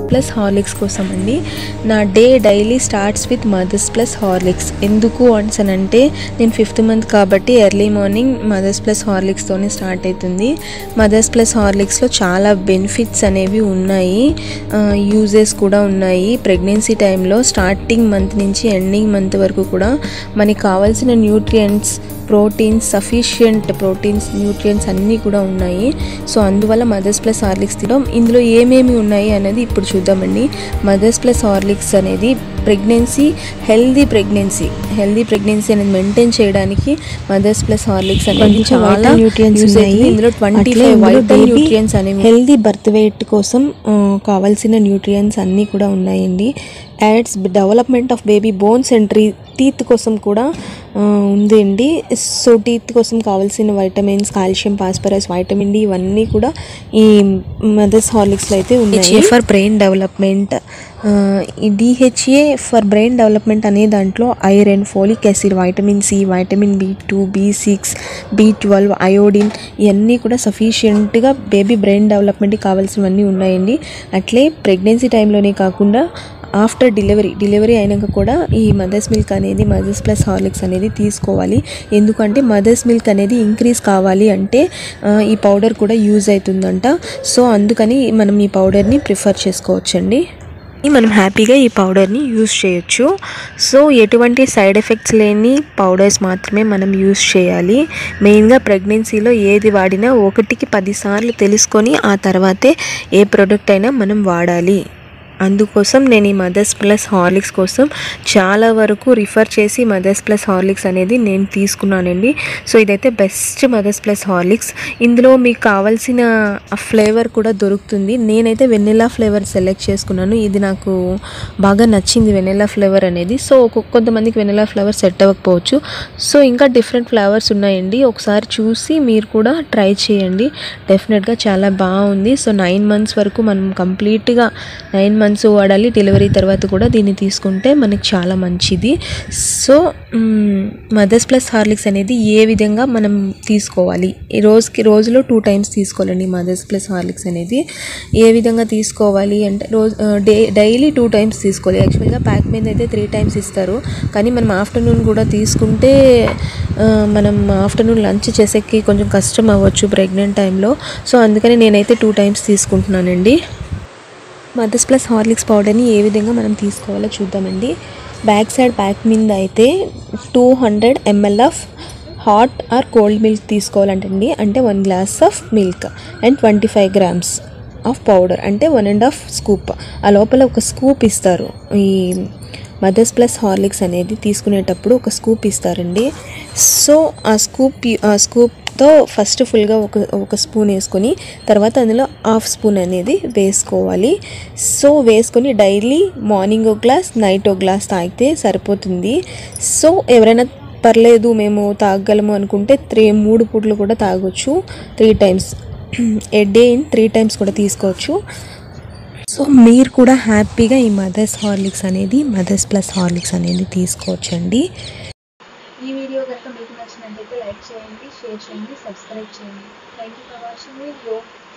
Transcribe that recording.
Plus Horlicks కోసం అండి నా day daily starts with Mother's plus Horlicks ఎందుకు అన్స్ అని అంటే నేను ఫిఫ్త్ మంత్ కాబట్టి ఎర్లీ మార్నింగ్ మదర్స్ ప్లస్ హార్లిక్స్తోనే స్టార్ట్ అవుతుంది మదర్స్ ప్లస్ హార్లిక్స్లో చాలా బెనిఫిట్స్ అనేవి ఉన్నాయి యూజెస్ కూడా ఉన్నాయి ప్రెగ్నెన్సీ టైంలో స్టార్టింగ్ మంత్ నుంచి ఎండింగ్ మంత్ వరకు కూడా మనకి కావాల్సిన nutrients proteins sufficient proteins nutrients అన్నీ కూడా ఉన్నాయి సో అందువల్ల మదర్స్ ప్లస్ హార్లిక్స్ తినడం ఇందులో ఏమేమి ఉన్నాయి అనేది ఇప్పుడు చూద్దామండి మదర్స్ ప్లస్ హార్లిక్స్ అనేది pregnancy healthy pregnancy healthy pregnancy అనేది మెయింటైన్ చేయడానికి మదర్స్ ప్లస్ హార్లిక్స్ అనేది కొంచెం చాలా vital nutrients use ఉన్నాయి. అవుతుంది. ఇందులో ట్వంటీ అట్లే ఫైవ్ ఇందులో వైటల్ baby న్యూట్రియంట్స్ అనేవి హెల్దీ బర్త్ వెయిట్ కోసం ఆ, కావాల్సిన న్యూట్రియంట్స్ అన్నీ కూడా ఉన్నాయండి adds development of baby bones and tree teeth కోసం కూడా ఆ, ఉందండి సో టీత్ కోసం కావాల్సిన vitamins calcium phosphorus vitamin D ఇవన్నీ కూడా ఈ మదర్స్ హార్లిక్స్లో అయితే ఉన్నాయి ఫర్ బ్రెయిన్ డెవలప్మెంట్ ఈ డిహెచ్ఏ ఫర్ బ్రెయిన్ డెవలప్మెంట్ అనే దాంట్లో iron folic acid vitamin C vitamin B two B six B twelve iodine ఇవన్నీ కూడా సఫిషియెంట్గా బేబీ బ్రెయిన్ డెవలప్మెంట్కి కావాల్సినవన్నీ ఉన్నాయండి అట్లే ప్రెగ్నెన్సీ టైంలోనే కాకుండా ఆఫ్టర్ డెలివరీ డెలివరీ అయినాక కూడా ఈ మదర్స్ మిల్క్ అనేది మదర్స్ ప్లస్ హార్లిక్స్ అనేది తీసుకోవాలి ఎందుకంటే మదర్స్ మిల్క్ అనేది ఇంక్రీజ్ కావాలి అంటే ఆ, ఈ పౌడర్ కూడా యూజ్ అవుతుందంట సో అందుకని మనం ఈ పౌడర్ని ప్రిఫర్ చేసుకోవచ్చండి మనం హ్యాపీగా ఈ పౌడర్ని యూస్ చేయొచ్చు సో ఎటువంటి సైడ్ ఎఫెక్ట్స్ లేని పౌడర్స్ మాత్రమే మనం యూస్ చేయాలి మెయిన్గా ప్రెగ్నెన్సీలో ఏది వాడినా ఒకటికి పదిసార్లు తెలుసుకొని ఆ తర్వాతే ఏ ప్రోడక్ట్ అయినా మనం వాడాలి అందుకోసం నేను ఈ మదర్స్ ప్లస్ హార్లిక్స్ కోసం చాలా వరకు రిఫర్ చేసి మదర్స్ ప్లస్ హార్లిక్స్ అనేది నేను తీసుకున్నానండి సో ఇదైతే బెస్ట్ మదర్స్ ప్లస్ హార్లిక్స్ ఇందులో మీకు కావాల్సిన ఫ్లేవర్ కూడా దొరుకుతుంది నేనైతే వెన్నెలా ఫ్లేవర్ సెలెక్ట్ చేసుకున్నాను ఇది నాకు బాగా నచ్చింది వెన్నెలా ఫ్లేవర్ అనేది సో ఒక్కొక్క- కొంతమందికి వెన్నెలా ఫ్లేవర్ సెట్ అవ్వకపోవచ్చు సో ఇంకా డిఫరెంట్ ఫ్లేవర్స్ ఉన్నాయండి ఒకసారి చూసి మీరు కూడా ట్రై చేయండి డెఫినెట్గా చాలా బాగుంది సో నైన్ మంత్స్ వరకు మనం కంప్లీట్గా నైన్ మంత్స్ వాడాలి డెలివరీ తర్వాత కూడా దీన్ని తీసుకుంటే మనకి చాలా మంచిది సో మదర్స్ ప్లస్ హార్లిక్స్ అనేది ఏ విధంగా మనం తీసుకోవాలి ఈ రోజుకి రోజులో టూ టైమ్స్ తీసుకోవాలండి మదర్స్ ప్లస్ హార్లిక్స్ అనేది ఏ విధంగా తీసుకోవాలి అంటే రోజు డే డైలీ టూ టైమ్స్ తీసుకోవాలి యాక్చువల్గా ప్యాక్ మీద అయితే త్రీ టైమ్స్ ఇస్తారు కానీ మనం ఆఫ్టర్నూన్ కూడా తీసుకుంటే ఆ, మనం ఆఫ్టర్నూన్ లంచ్ చేసేకి కొంచెం కష్టం అవ్వచ్చు ప్రెగ్నెంట్ టైంలో సో అందుకని నేనైతే టూ టైమ్స్ తీసుకుంటున్నానండి మదర్స్ ప్లస్ హార్లిక్స్ పౌడర్ని ఏ విధంగా మనం తీసుకోవాలో చూద్దామండి బ్యాక్ సైడ్ ప్యాక్ మీద అయితే two hundred ml of hot or cold milk తీసుకోవాలంటండి అంటే one glass of milk and twenty five grams of powder అంటే వన్ అండ్ హాఫ్ స్కూప్ ఆ లోపల ఒక స్కూప్ ఇస్తారు ఈ మదర్స్ ప్లస్ హార్లిక్స్ అనేది తీసుకునేటప్పుడు ఒక స్కూప్ ఇస్తారండి సో ఆ స్కూప్ ఆ స్కూప్తో ఫస్ట్ ఫుల్గా ఒక ఒక స్పూన్ వేసుకొని తర్వాత అందులో హాఫ్ స్పూన్ అనేది వేసుకోవాలి సో వేసుకొని డైలీ మార్నింగ్ ఒక గ్లాస్ నైట్ ఒక గ్లాస్ తాగితే సరిపోతుంది సో ఎవరైనా పర్లేదు మేము తాగగలము అనుకుంటే త్రీ మూడు పూటలు కూడా తాగొచ్చు three times a day in three times కూడా తీసుకోవచ్చు సో మీరు కూడా హ్యాపీగా ఈ మదర్స్ హార్లిక్స్ అనేది మదర్స్ ప్లస్ హార్లిక్స్ అనేది తీసుకోవచ్చండి ఈ వీడియో కనుక మీకు నచ్చినట్లయితే లైక్ చేయండి షేర్ చేయండి సబ్స్క్రైబ్ చేయండి thank you for watching video